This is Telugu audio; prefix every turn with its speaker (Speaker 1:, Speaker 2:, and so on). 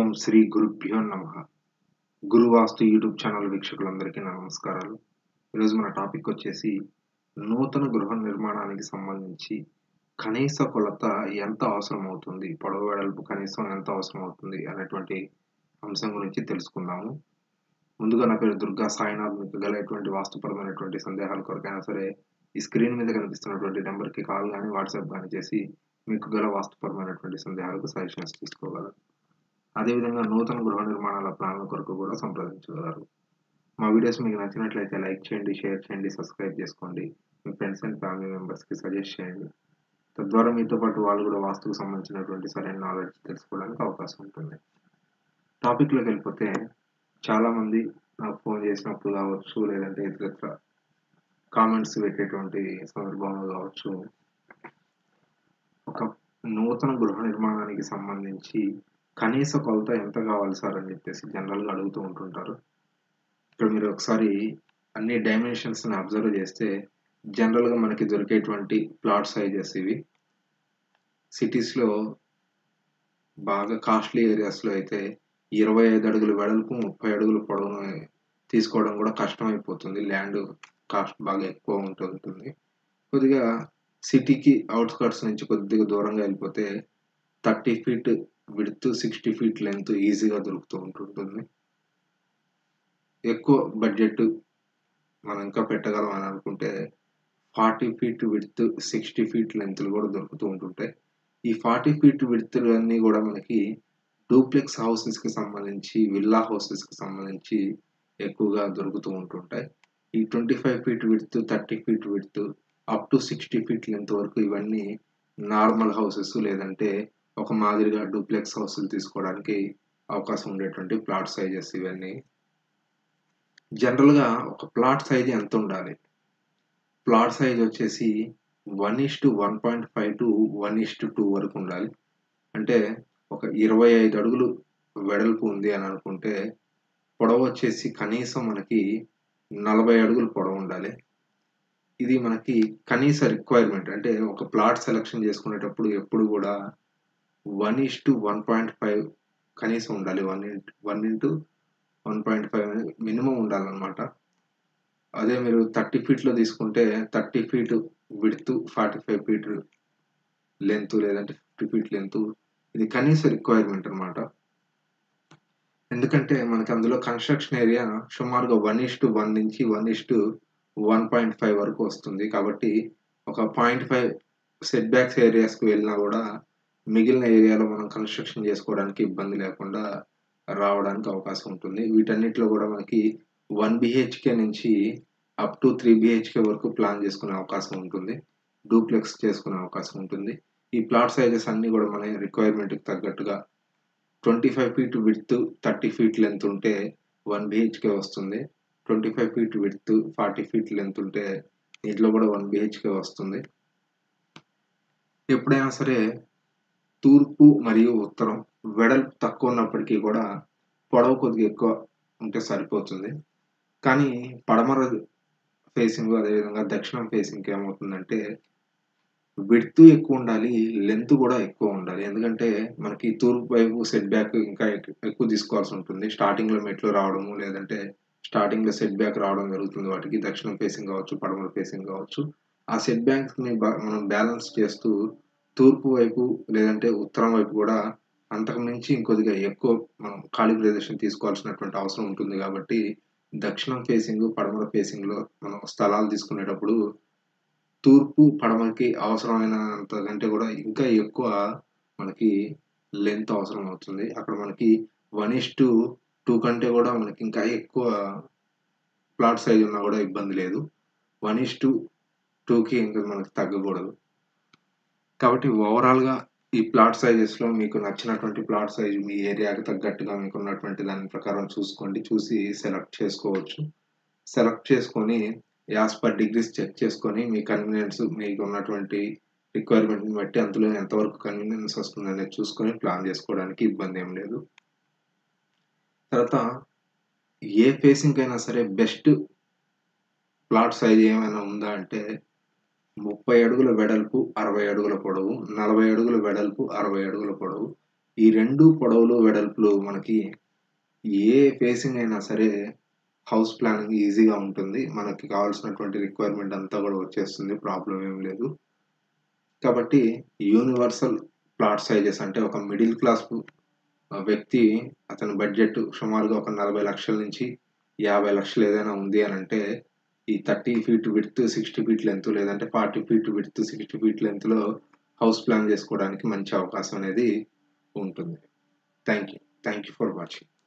Speaker 1: ఓం శ్రీ గురుభ్యో నమ గురువాస్తు యూట్యూబ్ ఛానల్ వీక్షకులందరికీ నా నమస్కారాలు ఈరోజు మన టాపిక్ వచ్చేసి నూతన గృహ నిర్మాణానికి సంబంధించి కనీస కొలత ఎంత అవసరం అవుతుంది పొడవు వెడల్పు కనీసం ఎంత అవసరం అవుతుంది అనేటువంటి అంశం గురించి తెలుసుకుందాము ముందుగా నా పేరు దుర్గా సాయినాథ్ మీకు గల ఎటువంటి వాస్తుపరమైనటువంటి సందేహాల కొరకైనా సరే ఈ స్క్రీన్ మీద కనిపిస్తున్నటువంటి నెంబర్కి కాల్ కానీ వాట్సాప్ కానీ చేసి మీకు గల వాస్తుపరమైనటువంటి సందేహాలకు సజెషన్స్ తీసుకోగలరు అదేవిధంగా నూతన గృహ నిర్మాణాల ప్లాన్ల కొరకు కూడా సంప్రదించగలరు మా వీడియోస్ మీకు నచ్చినట్లయితే లైక్ చేయండి షేర్ చేయండి సబ్స్క్రైబ్ చేసుకోండి మీ ఫ్రెండ్స్ అండ్ ఫ్యామిలీ మెంబర్స్కి సజెస్ట్ చేయండి తద్వారా మీతో పాటు వాళ్ళు కూడా వాస్తుకు సంబంధించినటువంటి సరైన నాలెడ్జ్ తెలుసుకోవడానికి అవకాశం ఉంటుంది టాపిక్లోకి వెళ్ళిపోతే చాలామంది నాకు ఫోన్ చేసినప్పుడు కావచ్చు లేదంటే ఇతరత్ర కామెంట్స్ పెట్టేటువంటి సందర్భంలో కావచ్చు ఒక నూతన గృహ నిర్మాణానికి సంబంధించి కనీస కొలత ఎంత కావాలి సార్ అని చెప్పేసి జనరల్గా అడుగుతూ ఉంటుంటారు ఇక్కడ మీరు ఒకసారి అన్ని డైమెన్షన్స్ని అబ్జర్వ్ చేస్తే జనరల్గా మనకి దొరికేటువంటి ప్లాట్ సైజెస్ ఇవి సిటీస్లో బాగా కాస్ట్లీ ఏరియాస్లో అయితే ఇరవై ఐదు అడుగులు వెడల్పు ముప్పై అడుగులు పొడవును తీసుకోవడం కూడా కష్టమైపోతుంది ల్యాండ్ కాస్ట్ బాగా ఎక్కువ ఉంటుంటుంది కొద్దిగా సిటీకి అవుట్స్కట్స్ నుంచి కొద్దిగా దూరంగా వెళ్ళిపోతే thirty feet width sixty feet length ఈజీగా దొరుకుతూ ఉంటుంటుంది ఎక్కువ బడ్జెట్ మనం ఇంకా పెట్టగలం అని అనుకుంటే forty feet width sixty feet లెంత్లు కూడా దొరుకుతూ ఉంటుంటాయి ఈ ఫార్టీ ఫీట్ విడ్త్ అన్నీ కూడా మనకి డూప్లెక్స్ హౌసెస్కి సంబంధించి విల్లా హౌసెస్కి సంబంధించి ఎక్కువగా దొరుకుతూ ఉంటుంటాయి ఈ twenty five feet width thirty feet width up to sixty feet length వరకు ఇవన్నీ నార్మల్ హౌసెస్ లేదంటే ఒక మాదిరిగా డూప్లెక్స్ హౌస్లు తీసుకోవడానికి అవకాశం ఉండేటువంటి ప్లాట్ సైజెస్ ఇవన్నీ జనరల్గా ఒక ప్లాట్ సైజ్ ఎంత ఉండాలి ప్లాట్ సైజ్ వచ్చేసి one is to one point five to one is to two వరకు ఉండాలి అంటే ఒక ఇరవై ఐదు అడుగులు వెడల్పు ఉంది అని అనుకుంటే పొడవు వచ్చేసి కనీసం మనకి నలభై అడుగులు పొడవు ఉండాలి ఇది మనకి కనీస రిక్వైర్మెంట్ అంటే ఒక ప్లాట్ సెలెక్షన్ చేసుకునేటప్పుడు ఎప్పుడు కూడా one is to one point five కనీసం ఉండాలి one into one into one point five minimum ఉండాలన్నమాట అదే మీరు థర్టీ ఫీట్లో తీసుకుంటే thirty feet width forty five feet length లేదంటే ఫిఫ్టీ ఫీట్ లెంత్ ఇది కనీస రిక్వైర్మెంట్ అనమాట ఎందుకంటే మనకి అందులో కన్స్ట్రక్షన్ ఏరియా సుమారుగా వన్ ఇస్ టు వన్ నుంచి one is to one point five వరకు వస్తుంది కాబట్టి ఒక పాయింట్ ఫైవ్ సెట్ బ్యాక్స్ ఏరియాస్కి వెళ్ళినా కూడా మిగిలిన ఏరియాలో మనం కన్స్ట్రక్షన్ చేసుకోవడానికి ఇబ్బంది లేకుండా రావడానికి అవకాశం ఉంటుంది వీటన్నిటిలో కూడా మనకి వన్ బిహెచ్కే నుంచి అప్ టు త్రీ బిహెచ్కే వరకు ప్లాన్ చేసుకునే అవకాశం ఉంటుంది డూప్లెక్స్ చేసుకునే అవకాశం ఉంటుంది ఈ ప్లాట్ సైజెస్ అన్నీ కూడా మన రిక్వైర్మెంట్కి తగ్గట్టుగా twenty five feet width thirty feet length ఉంటే వన్ బిహెచ్కే వస్తుంది twenty five feet width forty feet length ఉంటే దీంట్లో కూడా వన్ బిహెచ్కే వస్తుంది ఎప్పుడైనా సరే తూర్పు మరియు ఉత్తరం వెడల్పు తక్కువ ఉన్నప్పటికీ కూడా పొడవు కొద్దిగా ఎక్కువ ఉంటే సరిపోతుంది కానీ పడమర ఫేసింగ్ అదేవిధంగా దక్షిణం ఫేసింగ్ ఏమవుతుందంటే విడ్త్ ఎక్కువ ఉండాలి లెంత్ కూడా ఎక్కువ ఉండాలి ఎందుకంటే మనకి తూర్పు వైపు సెట్ బ్యాక్ ఇంకా ఎక్కువ తీసుకోవాల్సి ఉంటుంది స్టార్టింగ్లో మెట్లు రావడము లేదంటే స్టార్టింగ్లో సెట్ బ్యాక్ రావడం జరుగుతుంది వాటికి దక్షిణం ఫేసింగ్ కావచ్చు పడమర ఫేసింగ్ కావచ్చు ఆ సెట్ బ్యాక్స్ని మనం బ్యాలెన్స్ చేస్తూ తూర్పు వైపు లేదంటే ఉత్తరం వైపు కూడా అంతకు మించి ఇంకొద్దిగా ఎక్కువ మనం ఖాళీ ప్రదేశం తీసుకోవాల్సినటువంటి అవసరం ఉంటుంది కాబట్టి దక్షిణం ఫేసింగ్ పడమర ఫేసింగ్లో మనం స్థలాలు తీసుకునేటప్పుడు తూర్పు పడమరకి అవసరమైనంత కంటే కూడా ఇంకా ఎక్కువ మనకి లెంత్ అవసరం అవుతుంది అక్కడ మనకి వన్ ఇస్ టు టూ కంటే కూడా మనకి ఇంకా ఎక్కువ ప్లాట్ సైజ్ ఉన్నా కూడా ఇబ్బంది లేదు వన్ ఇస్ టు టూకి ఇంకా మనకి తగ్గకూడదు కాబట్టి ఓవరాల్గా ఈ ప్లాట్ సైజెస్లో మీకు నచ్చినటువంటి ప్లాట్ సైజ్ మీ ఏరియాకి తగ్గట్టుగా మీకు ఉన్నటువంటి దాని ప్రకారం చూసుకోండి చూసి సెలెక్ట్ చేసుకోవచ్చు సెలెక్ట్ చేసుకొని యాజ్ పర్ డిగ్రీస్ చెక్ చేసుకొని మీ కన్వీనియన్స్ మీకు ఉన్నటువంటి రిక్వైర్మెంట్ని బట్టి అందులో ఎంతవరకు కన్వీనియన్స్ వస్తుంది అనేది చూసుకొని ప్లాన్ చేసుకోవడానికి ఇబ్బంది ఏం లేదు తర్వాత ఏ ఫేసింగ్ అయినా సరే బెస్ట్ ప్లాట్ సైజ్ ఏమైనా ఉందా అంటే ముప్పై అడుగుల వెడల్పు అరవై అడుగుల పొడవు నలభై అడుగుల వెడల్పు అరవై అడుగుల పొడవు ఈ రెండు పొడవులు వెడల్పులు మనకి ఏ ఫేసింగ్ అయినా సరే హౌస్ ప్లానింగ్ ఈజీగా ఉంటుంది మనకి కావాల్సినటువంటి రిక్వైర్మెంట్ అంతా కూడా వచ్చేస్తుంది ప్రాబ్లం ఏం లేదు కాబట్టి యూనివర్సల్ ప్లాట్ సైజెస్ అంటే ఒక మిడిల్ క్లాస్ వ్యక్తి అతని బడ్జెట్ సుమారుగా ఒక నలభై లక్షల నుంచి యాభై లక్షలు ఏదైనా ఉంది అని అంటే ఈ thirty feet width sixty feet length లేదంటే forty feet width sixty feet లెంత్లో హౌస్ ప్లాన్ చేసుకోవడానికి మంచి అవకాశం అనేది ఉంటుంది thank you thank you for watching